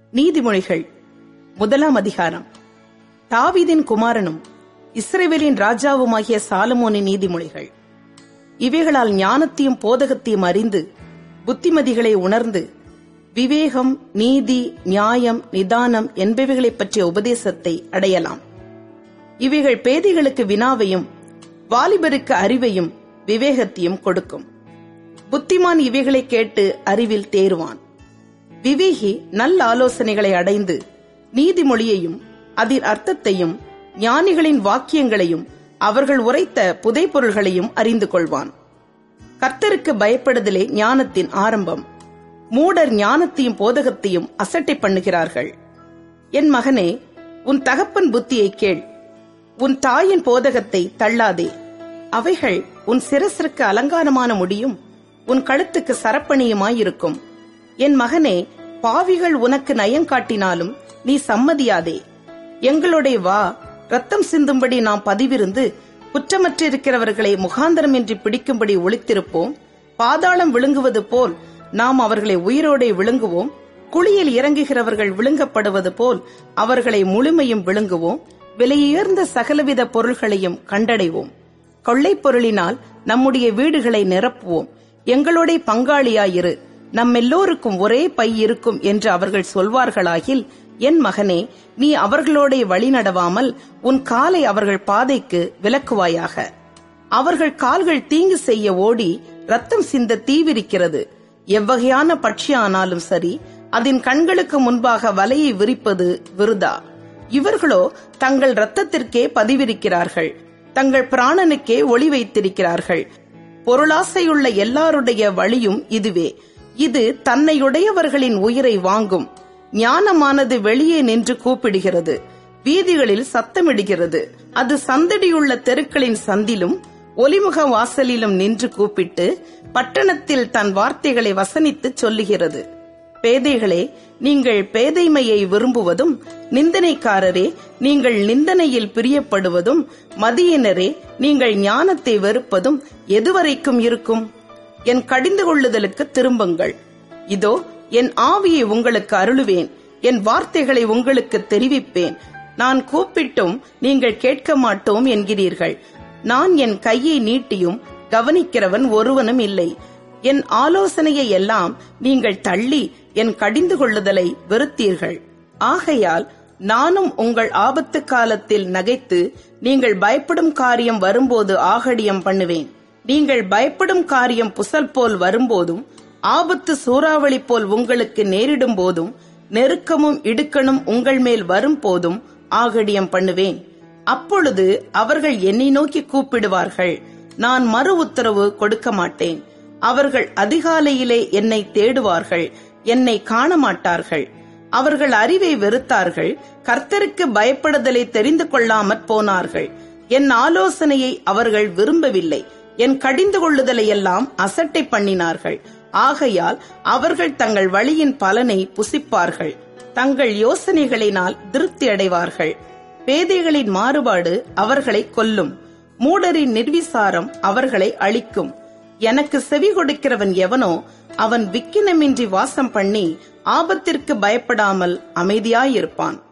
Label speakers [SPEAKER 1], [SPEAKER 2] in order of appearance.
[SPEAKER 1] நீதிமொழிகள் முதலாம் அதிகாரம் தாவீதின் குமாரனும் இஸ்ரவேலின் ராஜாவுமாகிய சாலமோனின் நீதிமொழிகள் இவைகளால் ஞானத்தையும் போதகத்தையும் அறிந்து புத்திமதிகளை உணர்ந்து விவேகம் நீதி நியாயம் நிதானம் என்பவைகளைப் பற்றிய உபதேசத்தை அடையலாம் இவைகள் பேதைகளுக்கு வினாவையும் வாலிபருக்கு அறிவையும் விவேகத்தையும் கொடுக்கும் புத்திமான் இவைகளை கேட்டு அறிவில் தேறுவான் விவேகி நல்ல ஆலோசனைகளை அடைந்து நீதிமொழியையும் அதன் அர்த்தத்தையும் ஞானிகளின் வாக்கியங்களையும் அவர்கள் உரைத்த புதைப்பொருள்களையும் அறிந்து கொள்வான் கர்த்தருக்கு பயப்படுதலே ஞானத்தின் ஆரம்பம் மூடர் ஞானத்தையும் போதகத்தையும் அசட்டை பண்ணுகிறார்கள் என் மகனே உன் தகப்பன் புத்தியை கேள் உன் தாயின் போதகத்தை தள்ளாதே அவைகள் உன் சிரசிற்கு அலங்காரமான முடியும் உன் கழுத்துக்கு சரப்பணியுமாயிருக்கும் என் மகனே பாவிகள் உனக்கு நயங்காட்டினாலும் நீ சம்மதியாதே எங்களுடைய வா ரத்தம் சிந்தும்படி நாம் பதிவிருந்து குற்றமற்றிருக்கிறவர்களை முகாந்தரமின்றி பிடிக்கும்படி ஒளித்திருப்போம் பாதாளம் விழுங்குவது போல் நாம் அவர்களை உயிரோடே விழுங்குவோம் குழியில் இறங்குகிறவர்கள் விழுங்கப்படுவது போல் அவர்களை முழுமையும் விழுங்குவோம் விலையுயர்ந்த சகலவித பொருள்களையும் கண்டடைவோம் கொள்ளைப் பொருளினால் நம்முடைய வீடுகளை நிரப்புவோம் எங்களோட பங்காளியாயிரு நம்மெல்லோருக்கும் ஒரே பை இருக்கும் என்று அவர்கள் சொல்வார்களாகில் என் மகனே நீ அவர்களோட வழி நடவாமல் உன் காலை அவர்கள் பாதைக்கு விலக்குவாயாக அவர்கள் கால்கள் தீங்கு செய்ய ஓடி ரத்தம் சிந்த தீவிரிக்கிறது எவ்வகையான பட்சியானாலும் சரி அதன் கண்களுக்கு முன்பாக வலையை விரிப்பது விருதா இவர்களோ தங்கள் ரத்தத்திற்கே பதிவிருக்கிறார்கள் தங்கள் பிராணனுக்கே ஒளி வைத்திருக்கிறார்கள் பொருளாசையுள்ள எல்லாருடைய வழியும் இதுவே இது தன்னையுடையவர்களின் உயிரை வாங்கும் ஞானமானது வெளியே நின்று கூப்பிடுகிறது வீதிகளில் சத்தமிடுகிறது அது சந்தடியுள்ள தெருக்களின் சந்திலும் ஒலிமுக வாசலிலும் நின்று கூப்பிட்டு பட்டணத்தில் தன் வார்த்தைகளை வசனித்து சொல்லுகிறது பேதைகளே நீங்கள் பேதைமையை விரும்புவதும் நிந்தனைக்காரரே நீங்கள் நிந்தனையில் பிரியப்படுவதும் மதியினரே நீங்கள் ஞானத்தை வெறுப்பதும் எதுவரைக்கும் இருக்கும் என் கடிந்து கொள்ளுதலுக்கு திரும்புங்கள் இதோ என் ஆவியை உங்களுக்கு அருளுவேன் என் வார்த்தைகளை உங்களுக்கு தெரிவிப்பேன் நான் கூப்பிட்டும் நீங்கள் கேட்க மாட்டோம் என்கிறீர்கள் நான் என் கையை நீட்டியும் கவனிக்கிறவன் ஒருவனும் இல்லை என் ஆலோசனையை எல்லாம் நீங்கள் தள்ளி என் கடிந்து கொள்ளுதலை வெறுத்தீர்கள் ஆகையால் நானும் உங்கள் ஆபத்து காலத்தில் நகைத்து நீங்கள் பயப்படும் காரியம் வரும்போது ஆகடியம் பண்ணுவேன் நீங்கள் பயப்படும் காரியம் புசல் போல் வரும்போதும் ஆபத்து சூறாவளி போல் உங்களுக்கு நேரிடும் போதும் நெருக்கமும் இடுக்கணும் உங்கள் மேல் வரும் போதும் ஆகடியம் பண்ணுவேன் அப்பொழுது அவர்கள் என்னை நோக்கி கூப்பிடுவார்கள் நான் மறு உத்தரவு கொடுக்க மாட்டேன் அவர்கள் அதிகாலையிலே என்னை தேடுவார்கள் என்னை காண மாட்டார்கள் அவர்கள் அறிவை வெறுத்தார்கள் கர்த்தருக்கு பயப்படுதலை தெரிந்து கொள்ளாமற் போனார்கள் என் ஆலோசனையை அவர்கள் விரும்பவில்லை என் கடிந்து கொள்ளுதலை எல்லாம் அசட்டை பண்ணினார்கள் ஆகையால் அவர்கள் தங்கள் வழியின் பலனை புசிப்பார்கள் தங்கள் யோசனைகளினால் திருப்தி அடைவார்கள் பேதைகளின் மாறுபாடு அவர்களை கொல்லும் மூடரின் நிர்விசாரம் அவர்களை அழிக்கும் எனக்கு செவி கொடுக்கிறவன் எவனோ அவன் விக்கினமின்றி வாசம் பண்ணி ஆபத்திற்கு பயப்படாமல் அமைதியாயிருப்பான்